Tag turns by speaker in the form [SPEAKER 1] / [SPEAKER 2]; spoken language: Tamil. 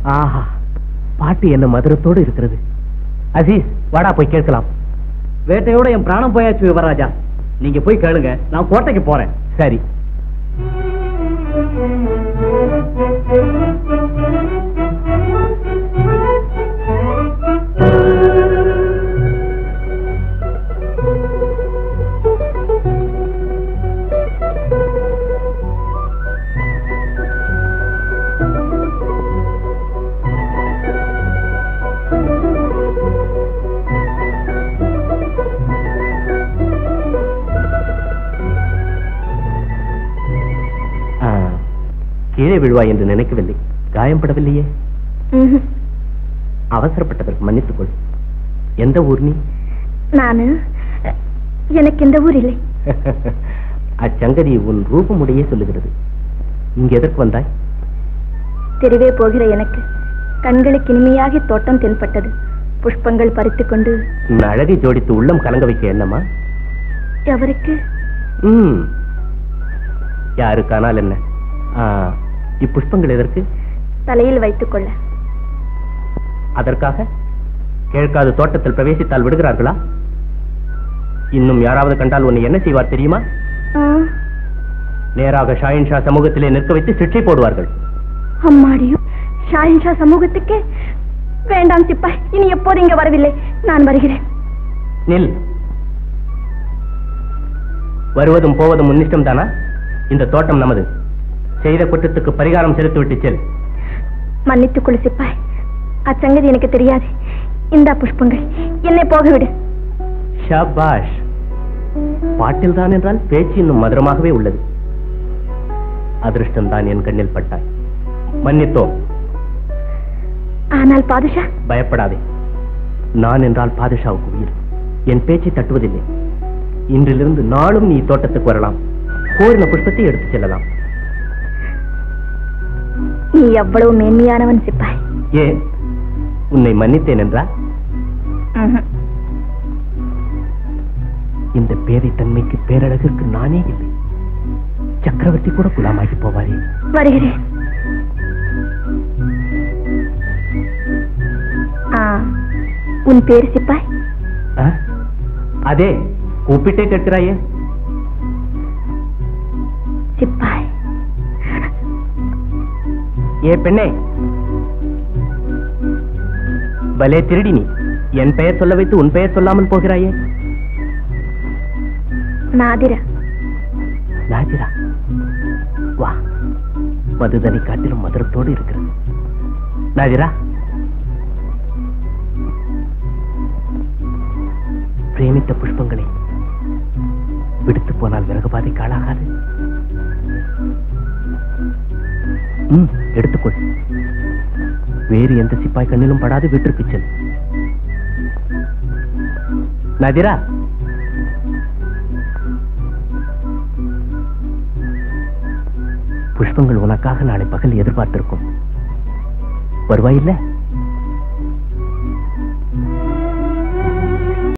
[SPEAKER 1] ஆஹா பாட்டு என்ன மதுரத்தோடு இருக்கிறது அசீஸ் வாடா போய் கேட்கலாம்
[SPEAKER 2] வேட்டையோட என் பிராணம் போயாச்சு யுவராஜா நீங்க போய் கேளுங்க நான் கோட்டைக்கு போறேன்
[SPEAKER 1] சரி ஆ, கீழே விழுவாய் என்று நினைக்கவில்லை காயம்படவில்லையே
[SPEAKER 3] ம்ஹும்.
[SPEAKER 1] அவசரப்பட்டதற்கு மன்னித்துக் கொள் எந்த ஊர் நீ
[SPEAKER 3] நானு அஹ், எனக்கு இந்த ஊர் இல்லை
[SPEAKER 1] அச்சங்கதி உன் ரூபமுடையே சொல்லுகிறது இங்க எதற்கு வந்தாய்
[SPEAKER 3] தெருவே போகிற எனக்கு கண்களுக்கு இனிமையாக தோட்டம் தென்பட்டது புஷ்பங்கள் பறித்துக் கொண்டு
[SPEAKER 1] உன் அழகை ஜோடித்து உள்ளம் கலங்க வைக்க என்னமா
[SPEAKER 3] எவருக்கு
[SPEAKER 1] ம் யாருக்கானால் என்ன ஆ, இப்புஷ்பங்கள் எதற்கு
[SPEAKER 3] தலையில் வைத்துக் கொள்ள
[SPEAKER 1] அதற்காக கேட்காத தோட்டத்தில் பிரவேசித்தால் விடுகிறார்களா இன்னும் யாராவது கண்டால் உன்னை என்ன செய்வார் தெரியுமா
[SPEAKER 3] ஆ,
[SPEAKER 1] நேராக ஷாயின் ஷா சமூகத்திலே நிற்க வைத்து சிக்ஷை போடுவார்கள்
[SPEAKER 3] அம்மாடியும் ஷாயின்ஷா சமூகத்துக்கே வேண்டாம் சிப்பாய் இனி எப்போது இங்க வரவில்லை நான் வருகிறேன்
[SPEAKER 1] நில் வருவதும் போவதும் உன்னிஷ்டம் தானா இந்த தோட்டம் நமது செய்த குற்றத்துக்கு பரிகாரம் செலுத்திவிட்டு செல்
[SPEAKER 3] மன்னித்துக் கொள் சிப்பாய் அச்சங்கதி எனக்கு தெரியாது இந்த புஷ்பங்கள் என்னை போக விடு
[SPEAKER 1] ஷபாஷ் பாட்டில் தான் என்றால் பேச்சு இன்னும் மதுரமாகவே உள்ளது அதிர்ஷ்டம் தான் என் கண்ணில் பட்டாய் மன்னித்தோம்
[SPEAKER 3] ஆனால் பாதுஷா
[SPEAKER 1] பயப்படாதே நான் என்றால் பாதுஷாவுக்கு உயிர் என் பேச்சை தட்டுவதில்லை இன்றிலிருந்து நாளும் நீ தோட்டத்துக்கு வரலாம் கோரின புஷ்பத்தை எடுத்துச் செல்லலாம்
[SPEAKER 3] நீ எவ்வளவு மேன்மையானவன் சிப்பாய்
[SPEAKER 1] ஏன் உன்னை மன்னித்தேன் என்றா
[SPEAKER 3] ம்ஹும்.
[SPEAKER 1] இந்த பேதை தன்மைக்கு பேரழகிற்கு நானே இல்லை சக்கரவர்த்தி கூட குலாமாகி போவாரே
[SPEAKER 3] வருகிறேன் ஆ, உன் பேர் சிப்பாய்
[SPEAKER 1] ஆ? அதே கூப்பிட்டே கேட்கிறாயே
[SPEAKER 3] சிப்பாய்
[SPEAKER 1] ஏ பெண்ணே பலே திருடி நீ என் பெயர் சொல்ல வைத்து உன் பெயர் சொல்லாமல் போகிறாயே
[SPEAKER 3] நாதிரா
[SPEAKER 1] நாஜிரா வா மதுதனை காட்டிலும் மதுரத்தோடு இருக்கிறது நாஜிரா பிரேமித்த புஷ்பங்களை விடுத்து போனால் விறகுபாதை காலாகாது ம் எடுத்துக்கொள் வேறு எந்த சிப்பாய் கண்ணிலும் படாது வீட்டிற்கு செல் நதிரா புஷ்பங்கள் உனக்காக நாளை பகல் எதிர்பார்த்திருக்கும் வருவாயில்ல